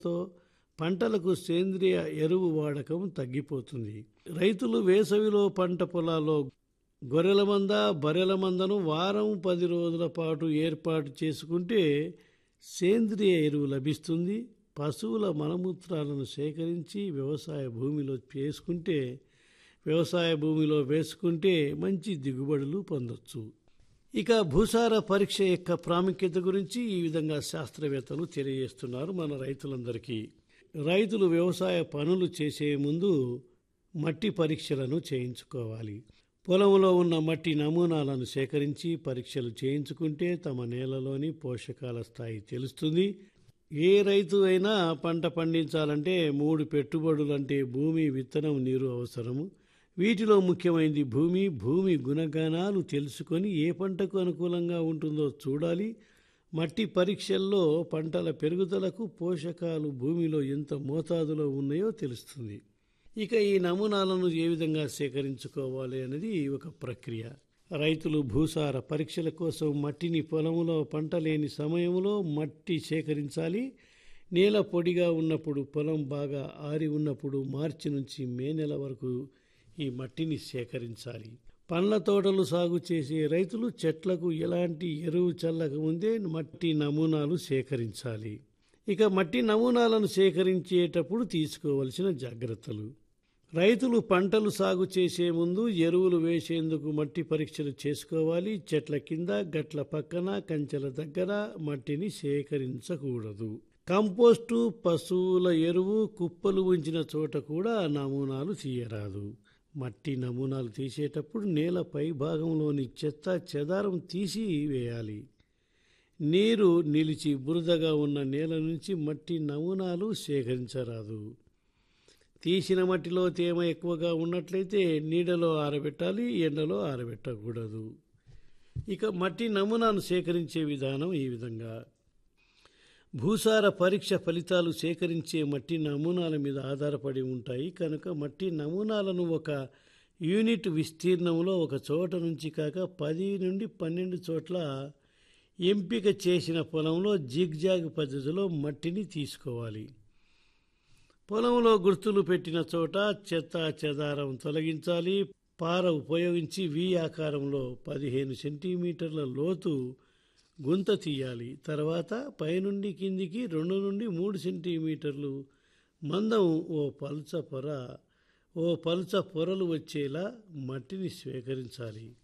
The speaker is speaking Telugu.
తో పంటలకు సేంద్రియ ఎరువు వాడకం తగ్గిపోతుంది రైతులు వేసవిలో పంట పొలాల్లో గొర్రెల మంద బర్రెల మందను వారం పది రోజుల పాటు ఏర్పాటు చేసుకుంటే సేంద్రియ ఎరువు లభిస్తుంది పశువుల మలమూత్రాలను సేకరించి వ్యవసాయ భూమిలో చేసుకుంటే వ్యవసాయ భూమిలో వేసుకుంటే మంచి దిగుబడులు పొందొచ్చు ఇక భూసార పరీక్ష యొక్క ప్రాముఖ్యత గురించి ఈ విధంగా శాస్త్రవేత్తలు తెలియజేస్తున్నారు మన రైతులందరికీ రైతులు వ్యవసాయ పనులు చేసే ముందు మట్టి పరీక్షలను చేయించుకోవాలి పొలంలో ఉన్న మట్టి నమూనాలను సేకరించి పరీక్షలు చేయించుకుంటే తమ నేలలోని పోషకాల స్థాయి తెలుస్తుంది ఏ రైతు అయినా పంట పండించాలంటే మూడు పెట్టుబడులంటే భూమి విత్తనం నీరు అవసరము వీటిలో ముఖ్యమైనది భూమి భూమి గుణగణాలు తెలుసుకొని ఏ పంటకు అనుకూలంగా ఉంటుందో చూడాలి మట్టి పరీక్షల్లో పంటల పెరుగుదలకు పోషకాలు భూమిలో ఎంత మోతాదులో ఉన్నాయో తెలుస్తుంది ఇక ఈ నమూనాలను ఏ విధంగా సేకరించుకోవాలి అనేది ఒక ప్రక్రియ రైతులు భూసార పరీక్షల కోసం మట్టిని పొలంలో పంట లేని సమయంలో మట్టి సేకరించాలి నేల పొడిగా ఉన్నప్పుడు పొలం బాగా ఆరి ఉన్నప్పుడు మార్చి నుంచి మే నెల వరకు ఈ మట్టిని సేకరించాలి పండ్ల తోటలు సాగు చేసే రైతులు చెట్లకు ఎలాంటి ఎరువు చల్లక ముందే మట్టి నమూనాలు సేకరించాలి ఇక మట్టి నమూనాలను సేకరించేటప్పుడు తీసుకోవలసిన జాగ్రత్తలు రైతులు పంటలు సాగు చేసే ముందు ఎరువులు వేసేందుకు మట్టి పరీక్షలు చేసుకోవాలి చెట్ల కింద గట్ల పక్కన కంచెల దగ్గర మట్టిని సేకరించకూడదు కంపోస్టు పశువుల ఎరువు కుప్పలు ఉంచిన చోట కూడా నమూనాలు తీయరాదు మట్టి నమూనాలు తీసేటప్పుడు నేల పై భాగంలోని చెత్త చెదారం తీసి వేయాలి నీరు నిలిచి బురదగా ఉన్న నేల నుంచి మట్టి నమూనాలు సేకరించరాదు తీసిన మట్టిలో తేమ ఎక్కువగా ఉన్నట్లయితే నీడలో ఆరబెట్టాలి ఎండలో ఆరబెట్టకూడదు ఇక మట్టి నమూనాను సేకరించే విధానం ఈ విధంగా భూసార పరీక్ష ఫలితాలు సేకరించే మట్టి నమూనాల మీద ఆధారపడి ఉంటాయి కనుక మట్టి నమూనాలను ఒక యూనిట్ విస్తీర్ణంలో ఒక చోట నుంచి కాక పది నుండి పన్నెండు చోట్ల ఎంపిక చేసిన పొలంలో జిగ్జాగ్ పద్ధతిలో మట్టిని తీసుకోవాలి పొలంలో గుర్తులు పెట్టిన చోట చెత్త చెదారం తొలగించాలి పార ఉపయోగించి వి ఆకారంలో పదిహేను సెంటీమీటర్ల లోతు గుంత తీయాలి తర్వాత పైనుండి కిందికి రెండు నుండి మూడు సెంటీమీటర్లు మందం ఓ పల్చ పొర ఓ పల్చ పొరలు వచ్చేలా మట్టిని స్వీకరించాలి